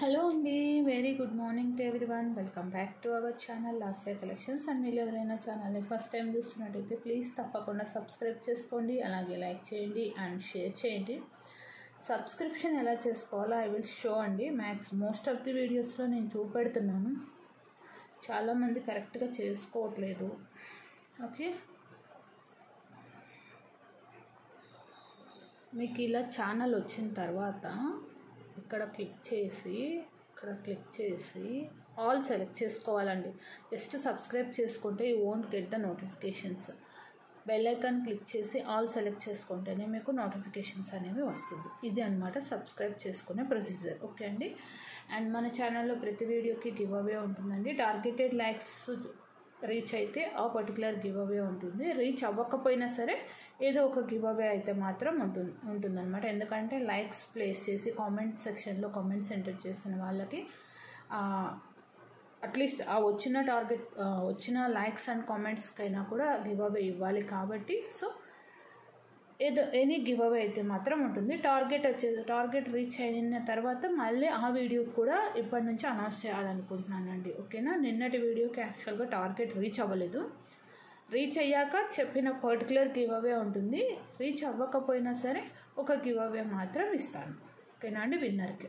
hello అండి very good morning to everyone welcome back to our channel Lasya collections and మీరు ఎవరైనా ఛానల్ని first time చూస్తున్నట్టయితే please తప్పకుండా సబ్స్క్రైబ్ చేసుకోండి అలాగే లైక్ చేయండి అండ్ షేర్ చేయండి సబ్స్క్రిప్షన్ ఎలా చేసుకోవాలో ఐ విల్ షో అండి మ్యాక్స్ మోస్ట్ ఆఫ్ ది వీడియోస్లో నేను చూపెడుతున్నాను చాలామంది కరెక్ట్గా చేసుకోవట్లేదు ఓకే మీకు ఇలా ఛానల్ వచ్చిన తర్వాత ఇక్కడ క్లిక్ చేసి ఇక్కడ క్లిక్ చేసి ఆల్ సెలెక్ట్ చేసుకోవాలండి జస్ట్ సబ్స్క్రైబ్ చేసుకుంటే you won't get the notifications bell icon click చేసి ఆల్ సెలెక్ట్ చేసుకుంటేనే మీకు నోటిఫికేషన్స్ అనేవి వస్తుంది ఇది అనమాట సబ్స్క్రైబ్ చేసుకునే ప్రొసీజర్ ఓకే అండి అండ్ మన ఛానల్లో ప్రతి వీడియోకి గివ్ అవే ఉంటుందండి టార్గెటెడ్ లైక్స్ రీచ్ అయితే ఆ పర్టికులర్ గివ్ అవే ఉంటుంది రీచ్ అవ్వకపోయినా సరే ఏదో ఒక గివ్ అవే అయితే మాత్రం ఉంటుంది ఉంటుందన్నమాట ఎందుకంటే లైక్స్ ప్లేస్ చేసి కామెంట్ సెక్షన్లో కామెంట్స్ ఎంటర్ చేసిన వాళ్ళకి అట్లీస్ట్ ఆ వచ్చిన టార్గెట్ వచ్చిన లైక్స్ అండ్ కామెంట్స్కైనా కూడా గివ్ అవే ఇవ్వాలి కాబట్టి సో ఏదో ఎనీ గివ్ అవే అయితే మాత్రం ఉంటుంది టార్గెట్ వచ్చేసి టార్గెట్ రీచ్ అయిన తర్వాత మళ్ళీ ఆ వీడియో కూడా ఇప్పటి నుంచి అనౌన్స్ చేయాలనుకుంటున్నానండి ఓకేనా నిన్నటి వీడియోకి యాక్చువల్గా టార్గెట్ రీచ్ అవ్వలేదు రీచ్ అయ్యాక చెప్పిన పర్టికులర్ గివ్ అవే ఉంటుంది రీచ్ అవ్వకపోయినా సరే ఒక గివ్ అవే మాత్రం ఇస్తాను ఓకేనా అండి విన్నర్కి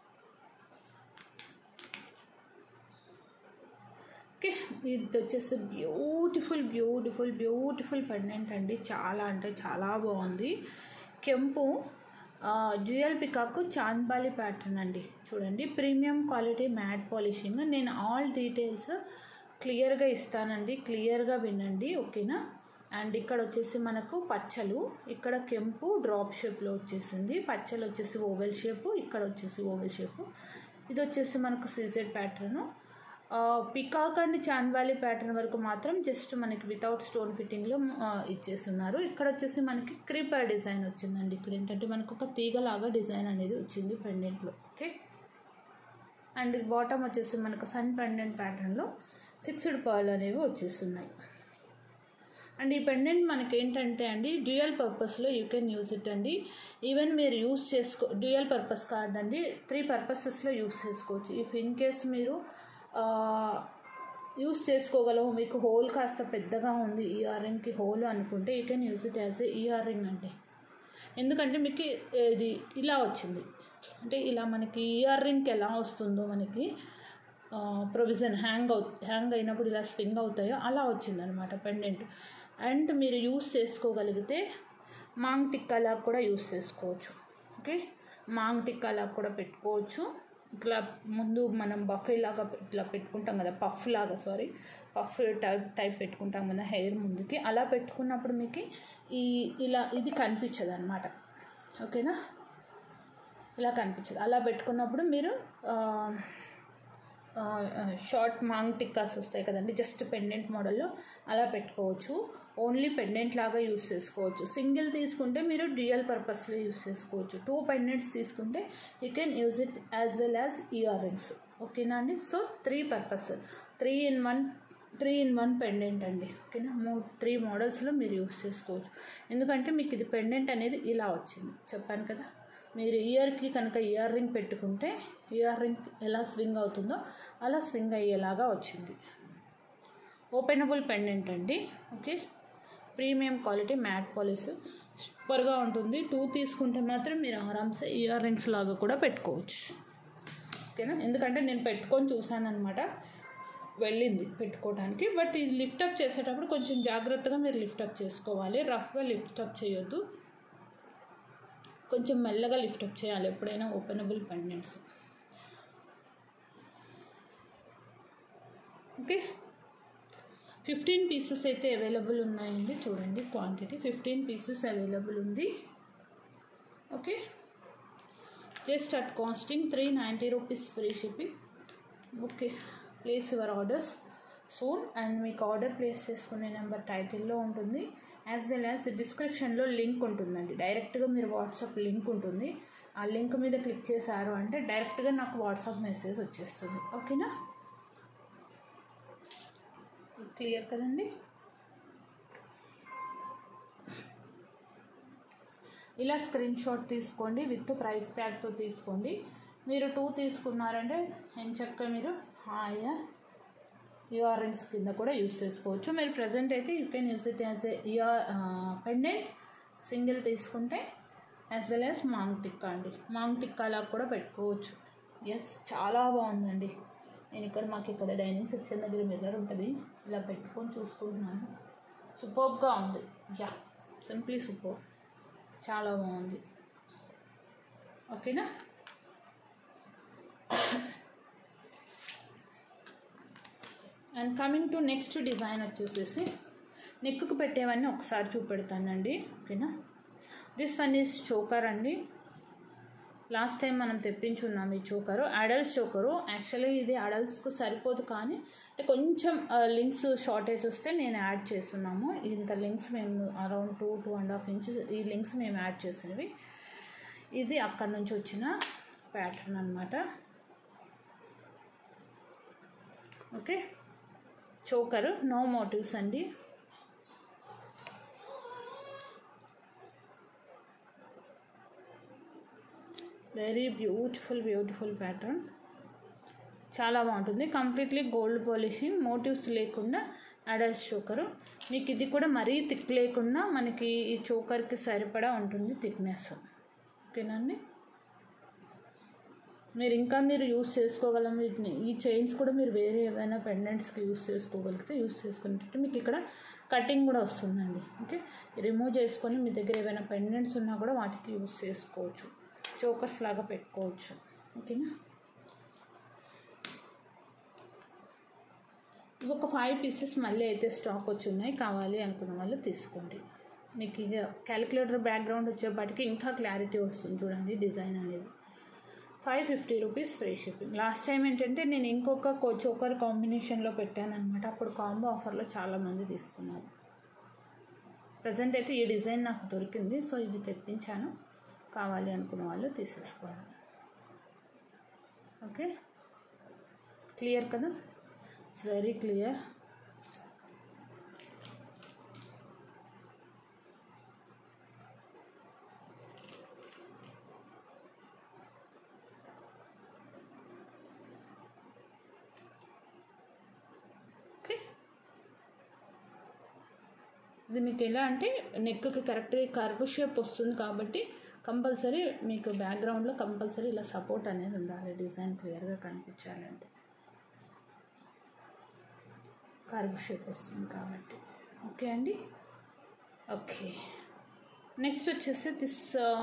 ఓకే ఇది వచ్చేసి బ్యూటిఫుల్ బ్యూటిఫుల్ బ్యూటిఫుల్ పెండెంట్ అండి చాలా అంటే చాలా బాగుంది కెంపు డ్యూయల్ పికాక్ చాంద్బాలి ప్యాటర్న్ అండి చూడండి ప్రీమియం క్వాలిటీ మ్యాట్ పాలిషింగ్ నేను ఆల్ డీటెయిల్స్ క్లియర్గా ఇస్తానండి క్లియర్గా వినండి ఓకేనా అండ్ ఇక్కడ వచ్చేసి మనకు పచ్చలు ఇక్కడ కెంపు డ్రాప్ షేప్లో వచ్చేసింది పచ్చలు వచ్చేసి ఓవెల్ షేపు ఇక్కడ వచ్చేసి ఓవెల్ షేపు ఇది వచ్చేసి మనకు CZ pattern peacock and Chandbali pattern వరకు మాత్రం జస్ట్ మనకి వితౌట్ స్టోన్ ఫిట్టింగ్లో ఇచ్చేస్తున్నారు ఇక్కడ వచ్చేసి మనకి క్రీపర్ డిజైన్ వచ్చిందండి ఇక్కడ ఏంటంటే మనకు ఒక తీగలాగా డిజైన్ అనేది వచ్చింది పెండెంట్లో ఓకే అండ్ బాటమ్ వచ్చేసి మనకు సన్ పెండెంట్ ప్యాటర్న్లో ఫిక్స్డ్ పర్ల్ అనేవి వచ్చేస్తున్నాయి అండ్ ఈ పెండెంట్ మనకి ఏంటంటే అండి డ్యూయల్ పర్పస్లో యూ కెన్ యూజ్ ఇట్ అండి ఈవెన్ మీరు యూజ్ చేసుకో డ్యూయల్ పర్పస్ కాదండి త్రీ పర్పసెస్లో యూజ్ చేసుకోవచ్చు ఇఫ్ ఇన్ కేస్ మీరు యూస్ చేసుకోగలము మీకు హోల్ కాస్త పెద్దగా ఉంది ఇయర్ రింగ్కి హోల్ అనుకుంటే you can use it as a earring అండి ఎందుకంటే మీకు ఇది ఇలా వచ్చింది అంటే ఇలా మనకి ఇయర్ రింగ్కి ఎలా వస్తుందో మనకి ప్రొవిజన్ హ్యాంగ్ అవు హ్యాంగ్ అయినప్పుడు ఇలా స్వింగ్ అవుతాయో అలా వచ్చిందనమాట పెండెంట్ అండ్ మీరు యూస్ చేసుకోగలిగితే మాంగ్ టిక్కాలా కూడా యూస్ చేసుకోవచ్చు ఓకే మాంగ్ టిక్కాలా కూడా పెట్టుకోవచ్చు ఇట్లా ముందు మనం బఫే లాగా ఇట్లా పెట్టుకుంటాం కదా పఫ్ లాగా సారీ పఫ్ టైప్ టైప్ పెట్టుకుంటాం కదా హెయిర్ ముందుకి అలా పెట్టుకున్నప్పుడు మీకు ఈ ఇలా ఇది కనిపించదు అనమాట ఓకేనా ఇలా కనిపించదు అలా పెట్టుకున్నప్పుడు మీరు షార్ట్ మాంగ్ టిక్కాస్ వస్తాయి కదండి జస్ట్ పెండెంట్ మోడల్లో అలా పెట్టుకోవచ్చు ఓన్లీ పెండెంట్ లాగా యూస్ చేసుకోవచ్చు సింగిల్ తీసుకుంటే మీరు డ్యూయల్ పర్పస్లో యూస్ చేసుకోవచ్చు టూ పెండెంట్స్ తీసుకుంటే you can use it as well as earrings ఓకేనా అండి so three purpose three in one three in one pendant అండి ఓకేనా మూ త్రీ మోడల్స్లో మీరు యూస్ చేసుకోవచ్చు ఎందుకంటే మీకు ఇది పెండెంట్ అనేది ఇలా వచ్చింది చెప్పాను కదా మీరు ఇయర్కి కనుక ఇయర్ రింగ్ పెట్టుకుంటే ఇయర్ రింగ్ ఎలా స్వింగ్ అవుతుందో అలా స్వింగ్ అయ్యేలాగా వచ్చింది ఓపెనబుల్ పెండెంట్ అండి okay premium quality matte polish సూపర్గా ఉంటుంది టూ తీసుకుంటే మాత్రం మీరు ఆరామ్సే ఇయర్ రింగ్స్ లాగా కూడా పెట్టుకోవచ్చు ఓకేనా ఎందుకంటే నేను పెట్టుకొని చూసాను అనమాట వెళ్ళింది పెట్టుకోవడానికి బట్ ఇది లిఫ్టప్ చేసేటప్పుడు కొంచెం జాగ్రత్తగా మీరు లిఫ్టప్ చేసుకోవాలి రఫ్గా లిఫ్టప్ చేయొద్దు కొంచెం మెల్లగా లిఫ్టప్ చేయాలి ఎప్పుడైనా openable pendants okay fifteen pieces అయితే అవైలబుల్ ఉన్నాయండి చూడండి క్వాంటిటీ ఫిఫ్టీన్ పీసెస్ అవైలబుల్ ఉంది okay just at costing three ninety rupees free shipping okay place your orders soon and మీకు ఆర్డర్ ప్లేస్ చేసుకునే నెంబర్ టైటిల్లో ఉంటుంది యాజ్ వెల్ యాజ్ డిస్క్రిప్షన్లో link ఉంటుందండి డైరెక్ట్గా మీరు వాట్సాప్ లింక్ ఉంటుంది ఆ లింక్ మీద క్లిక్ చేశారు అంటే డైరెక్ట్గా నాకు వాట్సాప్ మెసేజ్ వచ్చేస్తుంది ఓకేనా క్లియర్ కదండి ఇలా స్క్రీన్ షాట్ తీసుకోండి విత్ ప్రైస్ ట్యాగ్తో తీసుకోండి మీరు టూ తీసుకున్నారంటే ఎంచక్క మీరు హాయిగా ఇయర్ రింగ్స్ కింద కూడా యూస్ చేసుకోవచ్చు మీరు ప్రజెంట్ అయితే you can use it as a ear pendant single తీసుకుంటే as well as maang tikka అండి మాంగ్ టిక్కా లాగా కూడా పెట్టుకోవచ్చు ఎస్ చాలా బాగుందండి నేను ఇక్కడ మాకు ఇక్కడ డైనింగ్ సెక్షన్ దగ్గర మిర్రర్ ఉంటుంది ఇలా పెట్టుకొని చూసుకుంటున్నాను సూపర్గా ఉంది యా సింప్లీ సూపర్ చాలా బాగుంది ఓకేనా and coming to next design వచ్చేసేసి నెక్కు పెట్టేవన్నీ ఒకసారి చూపెడతానండి ఓకేనా దిస్ వన్ ఈజ్ చోకర్ అండి లాస్ట్ టైం మనం తెప్పించున్నాం ఈ చోకరు అడల్ట్స్ చోకరు యాక్చువల్లీ ఇది అడల్ట్స్కి సరిపోదు కానీ అంటే కొంచెం లింక్స్ షార్టేజ్ వస్తే నేను యాడ్ చేస్తున్నాము ఇంత లింక్స్ మేము around two two and half inches ఈ లింక్స్ మేము యాడ్ చేసినవి ఇది అక్కడ నుంచి వచ్చిన ప్యాటర్న్ అనమాట ఓకే చోకరు నో మోటివ్స్ అండి వెరీ బ్యూటిఫుల్ బ్యూటిఫుల్ ప్యాటర్న్ చాలా బాగుంటుంది కంప్లీట్లీ గోల్డ్ పాలిషింగ్ మోటివ్స్ లేకుండా అడల్ట్స్ చోకరు మీకు ఇది కూడా మరీ థిక్ లేకుండా మనకి ఈ చోకర్కి సరిపడా ఉంటుంది థిక్నెస్ ఓకేనండి మీరు ఇంకా మీరు యూస్ చేసుకోగలం వీటిని ఈ చైన్స్ కూడా మీరు వేరే ఏవైనా పెండెంట్స్కి యూస్ చేసుకోగలిగితే యూస్ చేసుకునేటట్టు మీకు ఇక్కడ కటింగ్ కూడా వస్తుందండి ఓకే రిమూవ్ చేసుకొని మీ దగ్గర ఏవైనా పెండెంట్స్ ఉన్నా కూడా వాటికి యూస్ చేసుకోవచ్చు చోకర్స్ లాగా పెట్టుకోవచ్చు ఓకేనా ఇవి ఒక ఫైవ్ పీసెస్ మళ్ళీ అయితే స్టాక్ వచ్చి ఉన్నాయి కావాలి అనుకున్న వాళ్ళు తీసుకోండి మీకు ఇక క్యాలిక్యులేటర్ బ్యాక్గ్రౌండ్ వచ్చేపాటికి ఇంకా క్లారిటీ వస్తుంది చూడండి డిజైన్ అనేది five fifty rupees free shipping last time ఏంటంటే నేను ఇంకొక చోకర్ కాంబినేషన్లో పెట్టాను అనమాట అప్పుడు కాంబో ఆఫర్లో చాలామంది తీసుకున్నారు ప్రజెంట్ అయితే ఈ డిజైన్ నాకు దొరికింది సో ఇది తెప్పించాను కావాలి అనుకున్న వాళ్ళు తీసేసుకోండి ఓకే క్లియర్ కదా ఇట్స్ వెరీ క్లియర్ ఓకే ఇది మీకు ఎలా అంటే నెక్కి కరెక్ట్గా కర్వ్ షేప్ వస్తుంది కాబట్టి కంపల్సరీ మీకు బ్యాక్గ్రౌండ్లో కంపల్సరీ ఇలా సపోర్ట్ అనేది ఉండాలి డిజైన్ క్లియర్గా కనిపించాలంటే కర్వ్ షేప్ వస్తుంది కాబట్టి ఓకే అండి ఓకే నెక్స్ట్ వచ్చేసి దిస్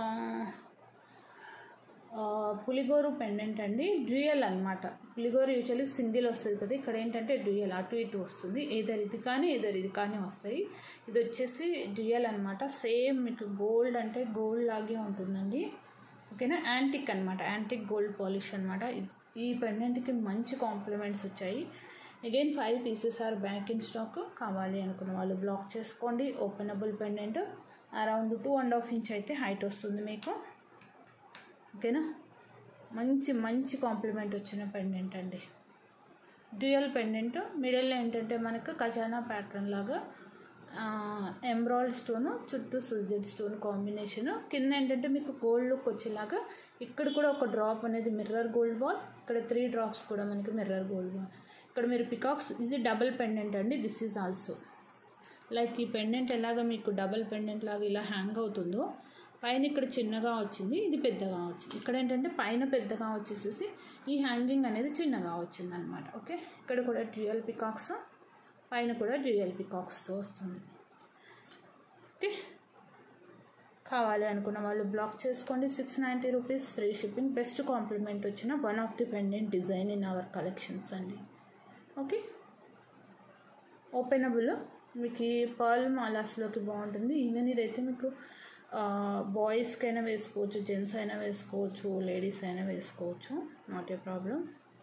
పులిగోరు పెండెంట్ అండి డ్యూయల్ అనమాట పులిగోరు యూజువల్లీ సింగిల్ వస్తుంది కదా ఇక్కడ ఏంటంటే డ్యూయల్ అటు ఇటు వస్తుంది ఏదర్ ఇది కానీ ఏదర్ ఇది కానీ వస్తాయి ఇది వచ్చేసి డ్యూయల్ అనమాట సేమ్ మీకు గోల్డ్ అంటే గోల్డ్ లాగే ఉంటుందండి ఓకేనా యాంటిక్ అనమాట యాంటిక్ గోల్డ్ పాలిష్ అనమాట ఈ పెండెంట్కి మంచి కాంప్లిమెంట్స్ వచ్చాయి again five pieces are back in stock కావాలి అనుకున్న వాళ్ళు బ్లాక్ చేసుకోండి openable pendant around two and half inch అయితే హైట్ వస్తుంది మీకు ఓకేనా మంచి మంచి కాంప్లిమెంట్ వచ్చిన పెండెంట్ అండి డ్యూయల్ పెండెంట్ మిడిల్లో ఏంటంటే మనకు ఖజానా ప్యాటర్న్ లాగా ఎంబ్రాయిడ్ స్టోన్ చుట్టూ సుజెడ్ స్టోన్ కాంబినేషన్ కింద ఏంటంటే మీకు గోల్డ్ లుక్ వచ్చేలాగా ఇక్కడ కూడా ఒక డ్రాప్ అనేది మిర్రర్ గోల్డ్ బాల్ ఇక్కడ త్రీ డ్రాప్స్ కూడా మనకి మిర్రర్ గోల్డ్ బాల్ ఇక్కడ మీరు పికాక్స్ ఇది డబుల్ పెండెంట్ అండి దిస్ ఈజ్ ఆల్సో లైక్ ఈ పెండెంట్ ఎలాగ మీకు డబుల్ పెండెంట్ లాగా ఇలా హ్యాంగ్ అవుతుందో పైన ఇక్కడ చిన్నగా వచ్చింది ఇది పెద్దగా వచ్చింది ఇక్కడ ఏంటంటే పైన పెద్దగా వచ్చేసేసి ఈ హ్యాంగింగ్ అనేది చిన్నగా వచ్చింది అనమాట ఓకే ఇక్కడ కూడా డ్యూయల్ పికాక్స్ పైన కూడా డ్యూయల్ పికాక్స్తో వస్తుంది ఓకే కావాలి అనుకున్న వాళ్ళు బ్లాక్ చేసుకోండి six ninety rupees free shipping best compliment వచ్చిన one of the pendant design in our collections అండి ఓకే ఓపెనబుల్ మీకు ఈ పర్ల్ మాలాస్లోకి బాగుంటుంది ఈవెన్ ఇదైతే మీకు బాయ్స్కి అయినా వేసుకోవచ్చు జెంట్స్ అయినా వేసుకోవచ్చు లేడీస్ అయినా వేసుకోవచ్చు not a problem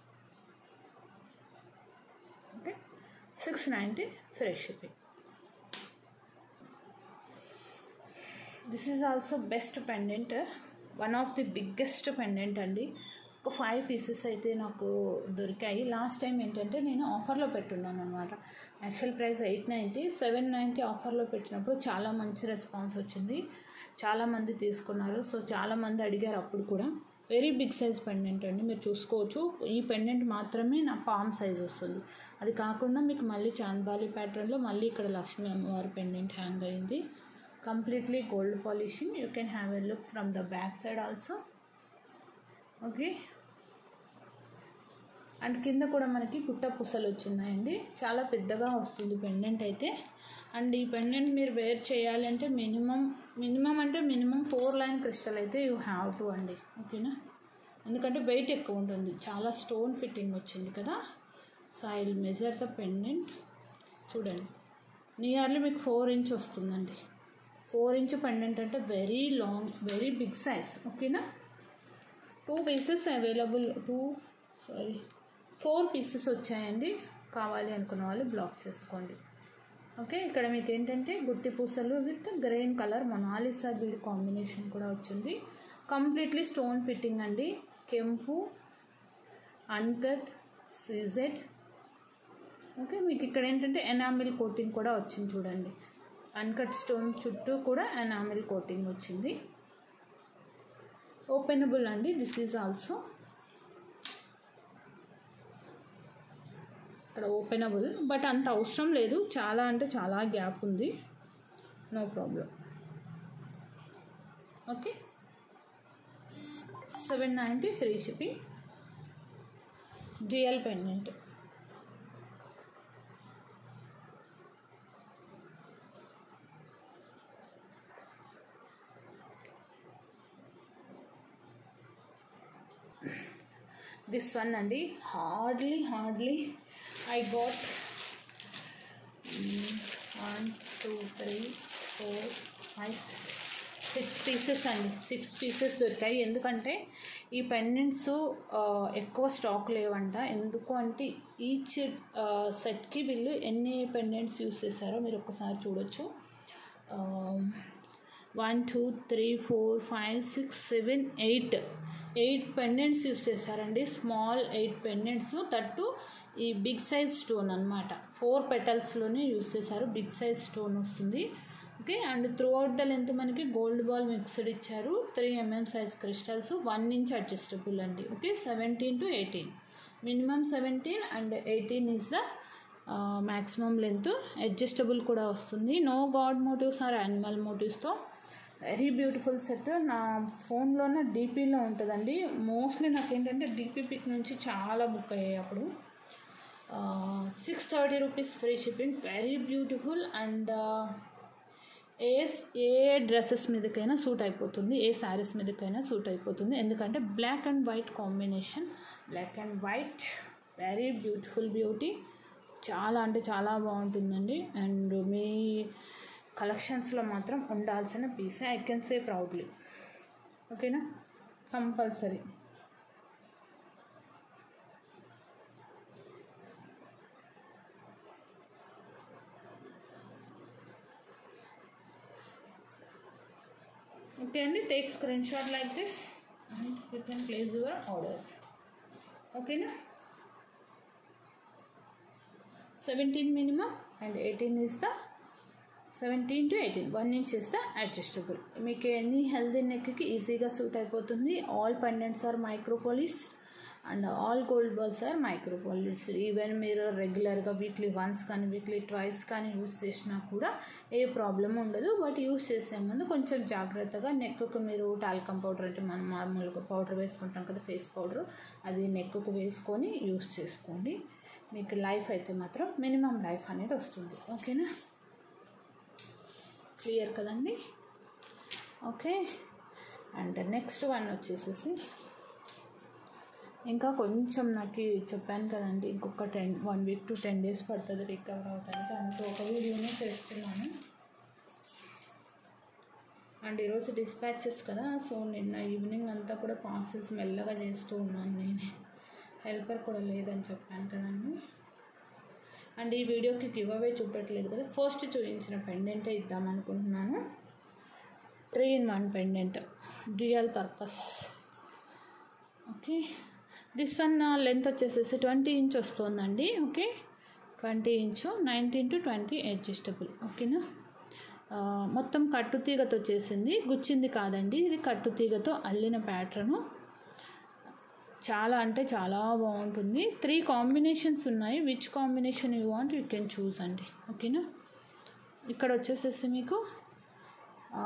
okay six ninety free shipping this is also best pendant one of the biggest pendant అండి ఒక ఫైవ్ పీసెస్ అయితే నాకు దొరికాయి లాస్ట్ టైం ఏంటంటే నేను ఆఫర్లో పెట్టున్నాను అనమాట actual price eight ninety seven ninety ఆఫర్లో పెట్టినప్పుడు చాలా మంచి రెస్పాన్స్ వచ్చింది చాలామంది తీసుకున్నారు సో చాలామంది అడిగారు అప్పుడు కూడా వెరీ బిగ్ సైజ్ పెండెంట్ అండి మీరు చూసుకోవచ్చు ఈ పెండెంట్ మాత్రమే నా పామ్ సైజ్ వస్తుంది అది కాకుండా మీకు మళ్ళీ చాంద్బాలి ప్యాటర్న్లో మళ్ళీ ఇక్కడ లక్ష్మీ అమ్మవారి పెండెంట్ హ్యాంగ్ అయింది completely gold polishing you can have a look from the back side also okay and కింద కూడా మనకి పుట్ట పుసలు వచ్చిన్నాయండి చాలా పెద్దగా వస్తుంది పెండెంట్ అయితే అండ్ ఈ పెండెంట్ మీరు వేర్ చేయాలి అంటే మినిమం మినిమం అంటే మినిమం ఫోర్ లైన్ క్రిస్టల్ అయితే యూ హ్యావ్ టు అండి ఓకేనా ఎందుకంటే వెయిట్ ఎక్కువ ఉంటుంది చాలా స్టోన్ ఫిట్టింగ్ వచ్చింది కదా so I will measure the pendant చూడండి నియర్లీ మీకు ఫోర్ ఇంచ్ వస్తుందండి ఫోర్ ఇంచ్ పెండెంట్ అంటే very long very big size ఓకేనా two pieces available two sorry four pieces వచ్చాయండి కావాలి అనుకున్న వాళ్ళు బ్లాక్ చేసుకోండి ఓకే ఇక్కడ మీకు ఏంటంటే గుట్టి పూసలు with grain colour Mona Lisa bead combination కూడా వచ్చింది కంప్లీట్లీ స్టోన్ ఫిట్టింగ్ అండి కెంపు అన్కట్ సీజెడ్ ఓకే మీకు ఇక్కడ ఏంటంటే ఎనామిల్ కోటింగ్ కూడా వచ్చింది చూడండి అన్కట్ స్టోన్ చుట్టూ కూడా ఎనామిల్ కోటింగ్ వచ్చింది ఓపెనబుల్ అండి దిస్ ఈజ్ ఆల్సో ఇక్కడ ఓపెనబుల్ బట్ అంత అవసరం లేదు చాలా అంటే చాలా గ్యాప్ ఉంది no problem okay seven ninety free shipping dual pendant this one అండి hardly hardly I got one two three four five six pieces అండి సిక్స్ పీసెస్ దొరికాయి ఎందుకంటే ఈ పెండెంట్స్ ఎక్కువ స్టాక్ లేవంట ఎందుకు అంటే ఈచ్ సెట్కి వీళ్ళు ఎన్ని పెండెంట్స్ యూస్ చేశారో మీరు ఒకసారి చూడొచ్చు one two three four five six seven eight eight pendants use చేశారండి స్మాల్ ఎయిట్ పెండెంట్స్ తట్టు ఈ బిగ్ సైజ్ స్టోన్ అనమాట ఫోర్ పెటల్స్లోనే యూస్ చేశారు బిగ్ సైజ్ స్టోన్ వస్తుంది okay and throughout the length మనకి గోల్డ్ బాల్ మిక్స్డ్ ఇచ్చారు three MM size crystals one inch adjustable అండి okay seventeen to eighteen minimum seventeen and eighteen is the maximum length adjustable కూడా వస్తుంది no god motifs are animal మోటివ్స్తో very beautiful set నా ఫోన్లోనే డీపీలో ఉంటుందండి mostly నాకు ఏంటంటే డీపీ పిక్ నుంచి చాలా బుక్ అయ్యాయి అప్పుడు six thirty rupees free shipping very beautiful and ఏ ఏ డ్రెస్సెస్ మీదకైనా సూట్ అయిపోతుంది ఏ శారీస్ మీదకైనా సూట్ అయిపోతుంది ఎందుకంటే black and white combination black and white very beautiful beauty చాలా అంటే చాలా బాగుంటుందండి అండ్ మీ కలెక్షన్స్లో మాత్రం ఉండాల్సిన పీసే ఐ కెన్ సే ప్రౌడ్లీ ఓకేనా కంపల్సరీ ఓకే అండి take screen shot like this and you can place your orders ఓకేనా seventeen minimum and eighteen is the seventeen to eighteen one inch is the adjustable మీకు any healthy నెక్కి ఈజీగా suit అయిపోతుంది all pendants are micro polish and all gold balls are micro polish even మీరు రెగ్యులర్గా weekly once కానీ weekly twice కానీ use చేసినా కూడా ఏ ప్రాబ్లం ఉండదు బట్ యూస్ చేసే ముందు కొంచెం జాగ్రత్తగా నెక్కు మీరు టాల్కమ్ పౌడర్ అంటే మనం మామూలుగా పౌడర్ వేసుకుంటాం కదా ఫేస్ పౌడర్ అది నెక్కు వేసుకొని యూస్ చేసుకోండి మీకు లైఫ్ అయితే మాత్రం మినిమం లైఫ్ అనేది వస్తుంది ఓకేనా క్లియర్ కదండి ఓకే అండ్ నెక్స్ట్ వన్ వచ్చేసేసి ఇంకా కొంచెం నాకు చెప్పాను కదండి ఇంకొక ten one week to ten days పడుతుంది రికవర్ అవడానికి అందుకే ఒక వీడియోనే చేస్తున్నాను అండ్ ఈరోజు డిస్పాచెస్ కదా సో నిన్న ఈవినింగ్ అంతా కూడా పార్సల్స్ మెల్లగా చేస్తూ ఉన్నాను నేనే హెల్పర్ కూడా లేదని చెప్పాను కదండి అండ్ ఈ వీడియోకి గివ్ అవే చూపెట్టలేదు కదా ఫస్ట్ చూపించిన పెండెంటే ఇద్దాం అనుకుంటున్నాను three in one pendant dual purpose okay this one length వచ్చేసేసి ట్వంటీ ఇంచ్ వస్తుందండి okay twenty inch nineteen to twenty adjustable ఓకేనా మొత్తం కట్టుతీగతో చేసింది గుచ్చింది కాదండి ఇది కట్టుతీగతో అల్లిన ప్యాటర్ను చాలా అంటే చాలా బాగుంటుంది త్రీ కాంబినేషన్స్ ఉన్నాయి which combination you want you can choose అండి ఓకేనా ఇక్కడ వచ్చేసేసి మీకు ఆ,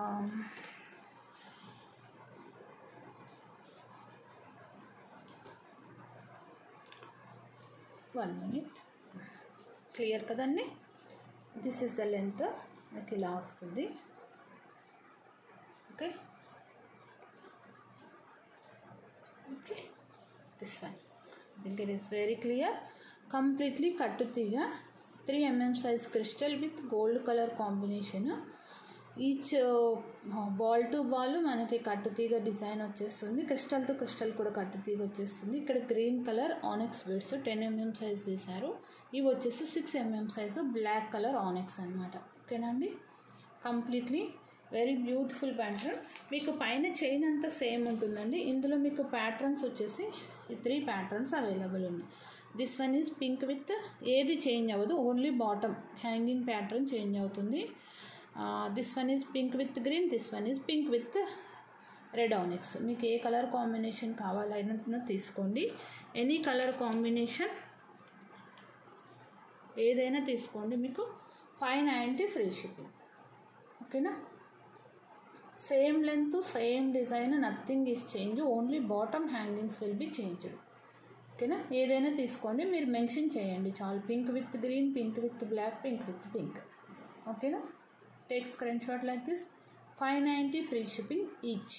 వన్ మినిట్ క్లియర్ కదండి దిస్ ఇస్ ద లెంత్ మీకు ఇలా వస్తుంది okay okay this one think it is very clear completely కట్టు తీగ three MM size crystal with gold colour combination each ball to ball మనకి కట్టు తీగ డిజైన్ వచ్చేస్తుంది క్రిస్టల్ టు క్రిస్టల్ కూడా కట్టు తీగ వచ్చేస్తుంది ఇక్కడ green colour onyx beads ten MM size వేశారు ఇవి వచ్చేసి six MM size black colour onyx అనమాట ఓకేనండి కంప్లీట్లీ వెరీ బ్యూటిఫుల్ ప్యాటర్న్ మీకు పైన చైన్ అంతా సేమ్ ఉంటుందండి ఇందులో మీకు ప్యాటర్న్స్ వచ్చేసి ఈ త్రీ ప్యాటర్న్స్ అవైలబుల్ ఉన్నాయి this one is pink with ఏది చేంజ్ అవ్వదు only bottom hanging pattern change అవుతుంది this one is pink with green this one is pink with red onyx మీకు ఏ కలర్ కాంబినేషన్ కావాలన్నా తీసుకోండి ఎనీ కలర్ కాంబినేషన్ ఏదైనా తీసుకోండి మీకు ఫైవ్ నైంటీ ఫ్రీ షిప్పింగ్ ఓకేనా same length same design nothing is change only bottom hangings will be changed ఓకేనా ఏదైనా తీసుకోండి మీరు మెన్షన్ చేయండి చాలు pink with green pink with black pink with pink ఓకేనా take screen shot like this five ninety free shipping each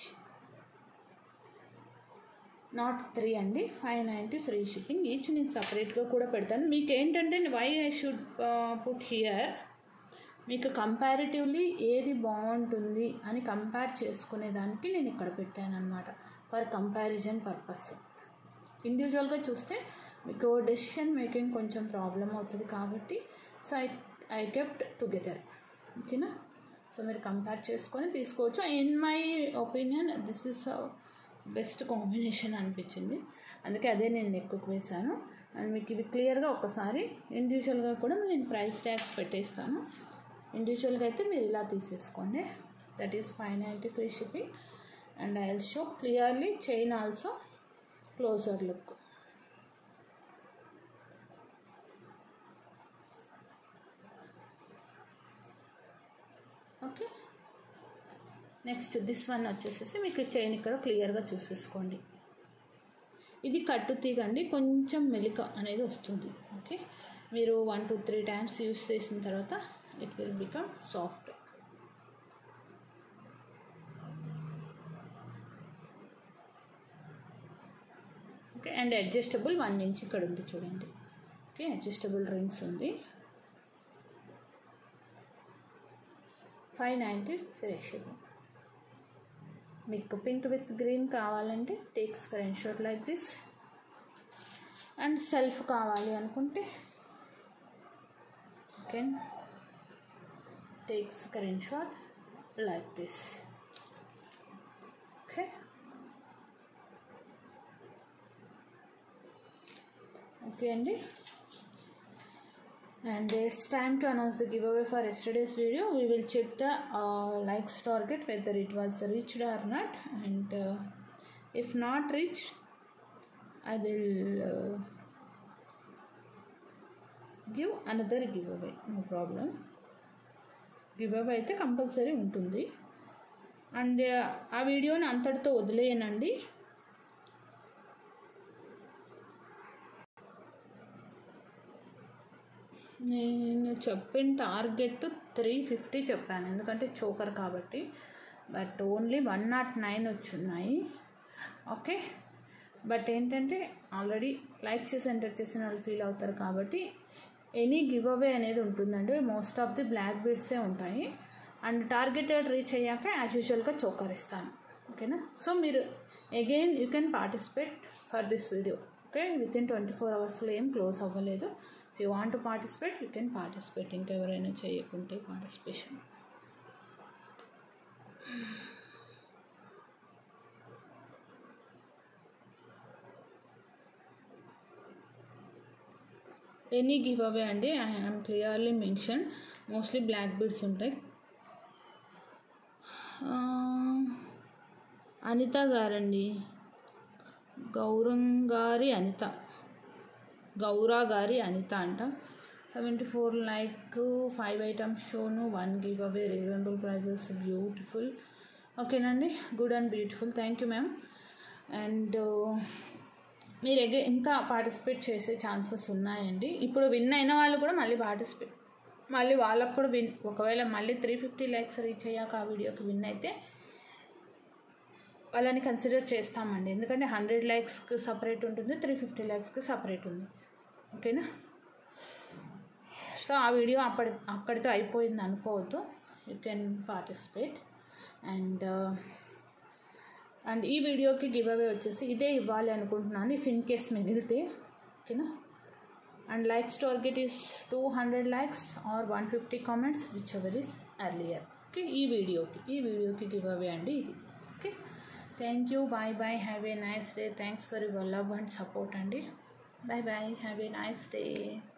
not three అండి five ninety free shipping each నేను సపరేట్గా కూడా పెడతాను మీకు ఏంటంటే why I should put here మీకు comparatively ఏది బాగుంటుంది అని కంపేర్ చేసుకునేదానికి నేను ఇక్కడ పెట్టాను అనమాట ఫర్ కంపారిజన్ పర్పస్ ఇండివిజువల్గా చూస్తే మీకు డెసిషన్ మేకింగ్ కొంచెం ప్రాబ్లం అవుతుంది కాబట్టి so I I kept together ఓకేనా సో మీరు కంపేర్ చేసుకొని తీసుకోవచ్చు in my opinion this is best combination అనిపించింది అందుకే అదే నేను నెక్కుకు వేశాను అండ్ మీకు ఇవి క్లియర్గా ఒకసారి ఇండివిజువల్గా కూడా నేను ప్రైస్ ట్యాగ్స్ పెట్టేస్తాను ఇండివిజువల్గా అయితే మీరు ఇలా తీసేసుకోండి that is five ninety free shipping and I will show clearly chain also closer look okay next this one వచ్చేసేసి మీకు చైన్ ఇక్కడ క్లియర్గా చూసేసుకోండి ఇది కట్టు తీగ అండి కొంచెం మెలిక అనేది వస్తుంది ఓకే మీరు one two three times use చేసిన తర్వాత it will become soft okay and adjustable one inch ఇక్కడ ఉంది చూడండి ఓకే అడ్జస్టబుల్ రింగ్స్ ఉంది ఫైవ్ నైంటీ ఫ్రెష్ మీకు పింక్ విత్ గ్రీన్ కావాలంటే take screen shot like this and self కావాలి అనుకుంటే can take screen shot like this okay okay అండి and it's time to announce the giveaway for yesterday's video we will check the uh, likes target whether it was reached or not and uh, if not reached i will uh, give another giveaway no problem giveaway అయితే compulsory ఉంటుంది and ఆ వీడియోని అంతటితో వదిలేయనండి నేను చెప్పిన target three fifty చెప్పాను ఎందుకంటే choker కాబట్టి but only one not nine వచ్చున్నాయి ఓకే బట్ ఏంటంటే ఆల్రెడీ లైక్ చేసి ఎంటర్ చేసిన వాళ్ళు ఫీల్ అవుతారు కాబట్టి ఎనీ గివ్ అవే అనేది ఉంటుందండి మోస్ట్ ఆఫ్ ది బ్లాక్ బీడ్సే ఉంటాయి అండ్ టార్గెటెడ్ రీచ్ అయ్యాక యాజ్ యూజువల్గా చోకర్ ఇస్తాను ఓకేనా సో మీరు again you can participate for this video okay with in twenty four అవర్స్లో ఏం క్లోజ్ అవ్వలేదు if you want participate you can participate ఇంకెవరైనా చేయకుంటే పార్టిసిపేషన్ ఎనీ గివ్ అవే అండి I'm clearly mention mostly black beads ఉంటాయి అనిత గారండి గౌరంగారి అనిత గౌరా గారి అనిత అంట seventy four like five items షోను one give away reasonable prizes beautiful ఓకేనండి good and beautiful thank you ma'am and మీరు ఎగ ఇంకా పార్టిసిపేట్ చేసే ఛాన్సెస్ ఉన్నాయండి ఇప్పుడు విన్ అయిన వాళ్ళు కూడా మళ్ళీ పార్టిసిపేట్ మళ్ళీ వాళ్ళకు కూడా విన్ ఒకవేళ మళ్ళీ త్రీ ఫిఫ్టీ ల్యాక్స్ రీచ్ అయ్యాక ఆ వీడియోకి విన్ అయితే వాళ్ళని కన్సిడర్ చేస్తామండి ఎందుకంటే హండ్రెడ్ ల్యాక్స్కి సపరేట్ ఉంటుంది త్రీ ఫిఫ్టీ ల్యాక్స్కి సపరేట్ ఉంది ఓకేనా సో ఆ వీడియో అప్పటి అక్కడితో అయిపోయింది అనుకోవద్దు you can participate and and ఈ వీడియోకి గివ్ అవే వచ్చేసి ఇదే ఇవ్వాలి అనుకుంటున్నాను ఇఫ్ ఇన్ కేస్ మిగిలితే ఓకేనా and likes target is two hundred likes or one fifty comments which ever is earlier okay ఈ వీడియోకి ఈ వీడియోకి గివ్ అవే అండి ఇది okay thank you bye bye have a nice day thanks for your love and support అండి bye bye have a nice day